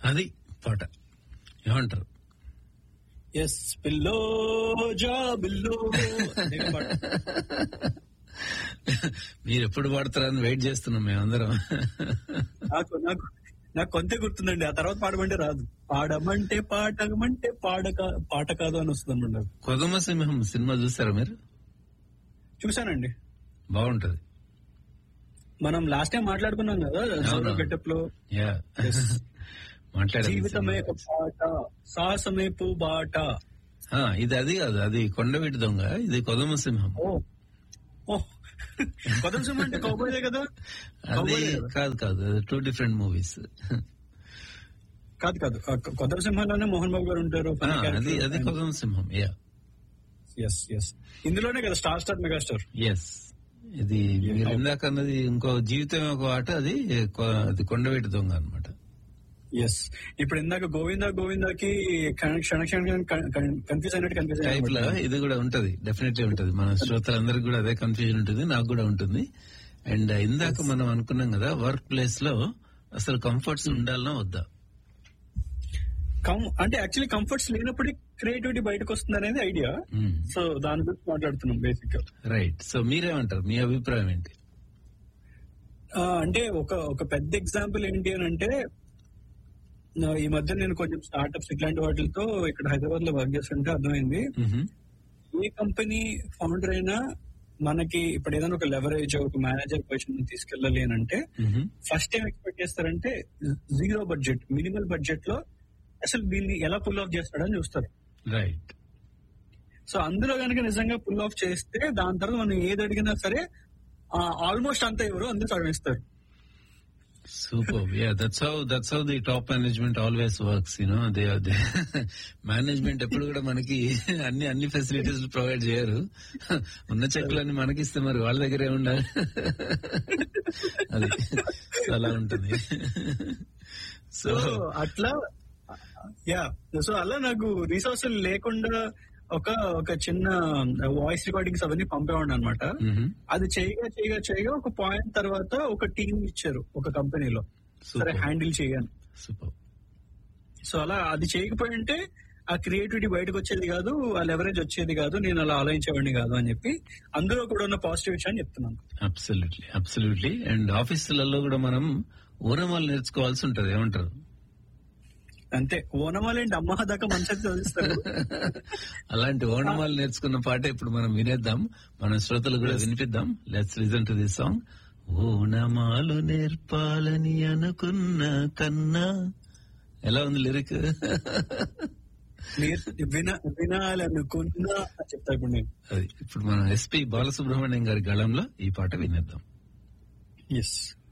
అది పాట ఏమంటారు ఎస్ పిల్లో జా బిల్లో అదే పాట. మీరు ఎప్పుడు పాడతారని వెయిట్ చేస్తున్నాం మేమందరం నాకు నాకు నాకు కొంతే గుర్తుందండి ఆ తర్వాత పాడమంటే రాదు పాడమంటే పాడమంటే పాడక పాట కాదు అని వస్తుంది అనమాట నాకు. కొదమ సింహం సినిమా చూసారా మీరు చూశానండి బాగుంటది మనం లాస్ట్ టైం మాట్లాడుకున్నాం కదా అవును. గెటప్ లో యా మాట్లాడాలి జీవితమే ఒక పాట సాహసమే పూ బాట ఆ, ఇది అది కాదు అది కొండవీటి దొంగ ఇది కొదమ సింహం ఓ ఓ కొత్త సినిమా అంటే కౌబాయ్లే కదా అది కౌబాయ్లే కదా? కాదు కాదు టూ డిఫరెంట్ మూవీస్ కాదు కాదు ఆ కొత్త సింహాలోనే మోహన్ బాబు గారు ఉంటారు అది అది కొదమ సింహం యా ఎస్ ఎస్ ఇందులోనే కదా స్టార్ స్టార్ మెగాస్టార్ ఎస్ ఇది మీరు ఇందాక అన్నది ఇంకో జీవితం ఒక ఆట అది కొ- అది కొండవీటి దొంగ అనమాట ఎస్ ఇప్పుడు ఇందాక గోవిందా గోవిందాకి క్షణ క్షణ క్షణ కన్ఫ్యూజ్ అయినట్టు కన్ఫ్యూజ్ టైప్ లో ఇది కూడా ఉంటది డెఫినెట్లీ ఉంటది మన శ్రోతలందరికీ కూడా అదే కన్ఫ్యూజన్ ఉంటుంది నాకు కూడా ఉంటుంది అండ్ ఇందాక మనం అనుకున్నాం కదా వర్క్ ప్లేస్ లో అసలు కంఫర్ట్స్ ఉండాలన్నా వద్దా అంటే యాక్చువల్లీ కంఫర్ట్స్ లేనప్పుడు క్రియేటివిటీ బయటకు వస్తుంది అనేది ఐడియా సో దాని గురించి మాట్లాడుతున్నాం బేసిక్ గా రైట్ సో మీరేమంటారు మీ అభిప్రాయం ఏంటి ఆ, అంటే ఒక ఒక పెద్ద ఎగ్జాంపుల్ ఏంటి అని అంటే ఆ, ఈ మధ్య నేను కొంచెం స్టార్ట్అప్స్ ఇట్లాంటి వాటితో ఇక్కడ హైదరాబాద్ లో వర్క్ చేస్తుంటే అర్థమైంది మ్హూ. ఏ కంపెనీ ఫౌండర్ అయినా మనకి ఇప్పుడు ఏదైనా ఒక లెవరేజ్ ఒక మేనేజర్ పొజిషన్ తీసుకెళ్ళాలి అని అంటే మ్హూ. ఫస్ట్ ఏం ఎక్స్పెక్ట్ చేస్తారంటే జీరో బడ్జెట్ మినిమల్ బడ్జెట్ లో అసలు దీన్ని ఎలా పుల్ ఆఫ్ చేస్తాడని చూస్తారు రైట్ సో అందులో కనుక నిజంగా పుల్ ఆఫ్ చేస్తే దాని తర్వాత మనం ఏది అడిగినా సరే ఆల్మోస్ట్ అంతా ఎవరు అందరూ సగం ఇస్తారు super yeah that's how that's how the top management always works you know they they management ఎప్పుడు కూడా మనకి అన్ని అన్ని ఫెసిలిటీస్ ప్రొవైడ్ చేయరు ఉన్న చెక్కులన్నీ మనకిస్తే మరి వాళ్ళ దగ్గరే ఉండాలి అది So అలా ఉంటుంది సో సో అట్లా యా సో అలా నాకు రిసోర్సెస్ లేకుండా ఒక ఒక చిన్న వాయిస్ రికార్డింగ్స్ అవన్నీ పంపేవాడిని అనమాట అది చేయగా చేయగా చేయగా ఒక పాయింట్ తర్వాత ఒక టీం ఇచ్చారు ఒక కంపెనీలో సరే సూపర్ హ్యాండిల్ చేయను సూపర్ సో అలా అది చేయకపోయింటే ఆ క్రియేటివిటీ బయటకు వచ్చేది కాదు ఆ లెవరేజ్ వచ్చేది కాదు నేను అలా ఆలోచించేవాడిని కాదు అని చెప్పి అందులో కూడా ఉన్న పాజిటివ్ విషయాన్ని చెప్తున్నాను అబ్సల్యూట్లీ అబ్సల్యూట్లీ అండ్ ఆఫీసులలో కూడా మనం ఊరమాలు నేర్చుకోవాల్సి ఉంటది ఏమంటారు అంతే ఓనమాలేంటి అమ్మ దాకా మంచిగా చదివిస్తారు అలాంటి ఓణమాలు నేర్చుకున్న పాట ఇప్పుడు మనం వినేద్దాం మన శ్రోతలు కూడా వినిపిద్దాం let's listen to this song ఓణమాలు నేర్పాలని అనుకున్న కన్నా ఎలా ఉంది లిరిక్ నేర్- విన వినాలనుకున్నా అని చెప్తా ఇప్పుడు నేను అది ఇప్పుడు మనం ఎస్పి బాలసుబ్రహ్మణ్యం గారి గళంలో ఈ పాట వినేద్దాం ఎస్